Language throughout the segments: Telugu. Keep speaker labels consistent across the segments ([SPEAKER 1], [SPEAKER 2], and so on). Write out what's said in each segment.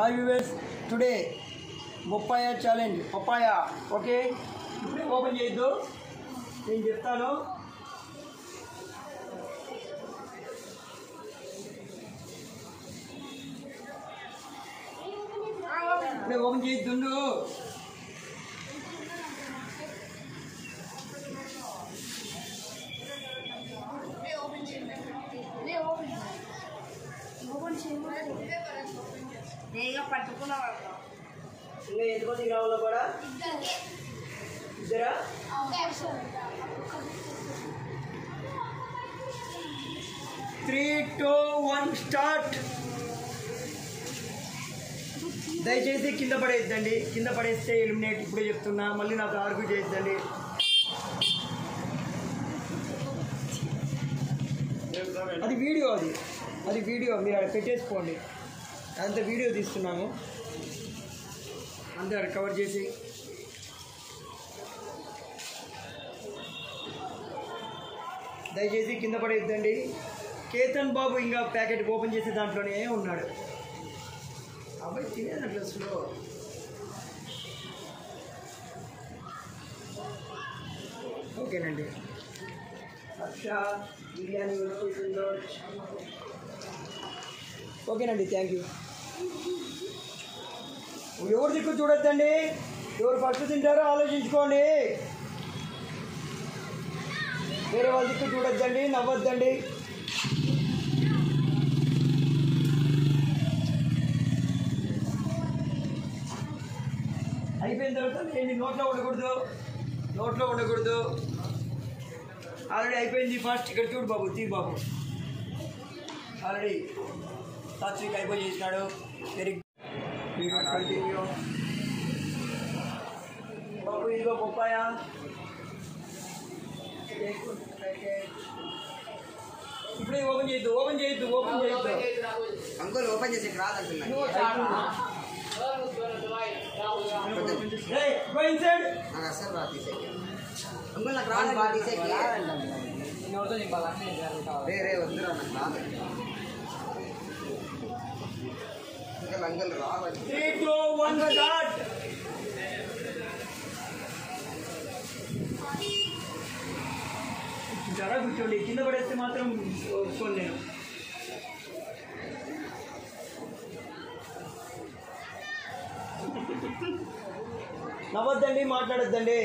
[SPEAKER 1] హాయ్ వ్యూవర్స్ టుడే బొప్పాయ ఛాలెంజ్ పప్పాయ ఓకే ఇప్పుడే ఓపెన్ చేయొద్దు నేను చెప్తాను ఇప్పుడే ఓపెన్ చేయొద్దు
[SPEAKER 2] నేను పట్టుకున్నావు
[SPEAKER 1] ఇంకా ఎంతమంది కావాలో కూడా ఇద్దరా త్రీ టూ వన్ స్టార్ట్ దయచేసి కింద పడేద్దండి కింద పడేస్తే ఎలిమినేట్ ఇప్పుడే చెప్తున్నా మళ్ళీ నాకు ఆర్గ్యూ చేయొద్దండి అది వీడియో అది అది వీడియో మీరు అక్కడ పెట్టేసుకోండి అంత వీడియో తీస్తున్నాము అంతే అక్కడ కవర్ చేసి దయచేసి కింద పడేద్దండి కేతన్ బాబు ఇంకా ప్యాకెట్ ఓపెన్ చేసే దాంట్లోనే ఉన్నాడు అబ్బాయి తినేది అట్లా స్లో ఓకేనండి హర్ష బిర్యానీ ఉడికిస్తుందో ఓకేనండి థ్యాంక్ యూ ఎవరు దిక్కు చూడొద్దండి ఎవరు ఫస్ట్ తింటారో ఆలోచించుకోండి వేరే వాళ్ళ దిక్కు చూడొద్దండి నవ్వొద్దండి అయిపోయిన తర్వాత ఏంటి నోట్లో ఉండకూడదు నోట్లో ఉండకూడదు ఆల్రెడీ అయిపోయింది ఫస్ట్ ఇక్కడ చూడు బాబు తీ బాబు ఆల్రెడీ సాత్విక్ అయిపోయి చేసినాడు వెరీ కంటిన్యూ బాబు ఇదిగో బొప్పాయ ఇప్పుడే ఓపెన్ చేయొద్దు ఓపెన్ చేయొద్దు ఓపెన్ చేయొద్దు
[SPEAKER 3] అంకుల్ ఓపెన్ చేసి రాదంటున్నాను
[SPEAKER 1] Hey, go inside.
[SPEAKER 3] నాకు అస్సలు రా తీసేకి అంకుల్ నాకు రాదు బాగా తీసేకి రే రే వద్దురా నాకు రాదు అంకుల్ అంకుల్ రావాలి
[SPEAKER 1] Three, two, one, start. జ్వర కూర్చోండి కింద పడేస్తే మాత్రం ఒప్పుకోను నేను నవ్వద్దండి మాట్లాడొద్దండి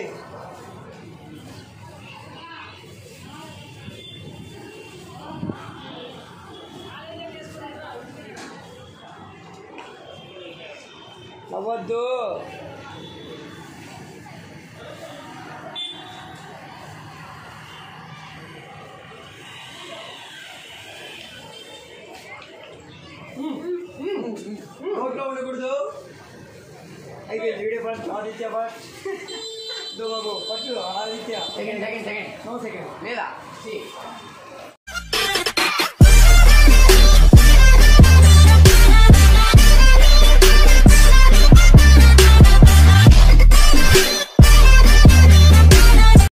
[SPEAKER 1] నవ్వద్దు నోట్లో ఉండకూడదు అయిపోయింది వీడియో ఫస్ట్ ఆదిత్య ఫస్ట్ దో బాబు first Aditya
[SPEAKER 3] second second second
[SPEAKER 1] no second
[SPEAKER 3] లేదా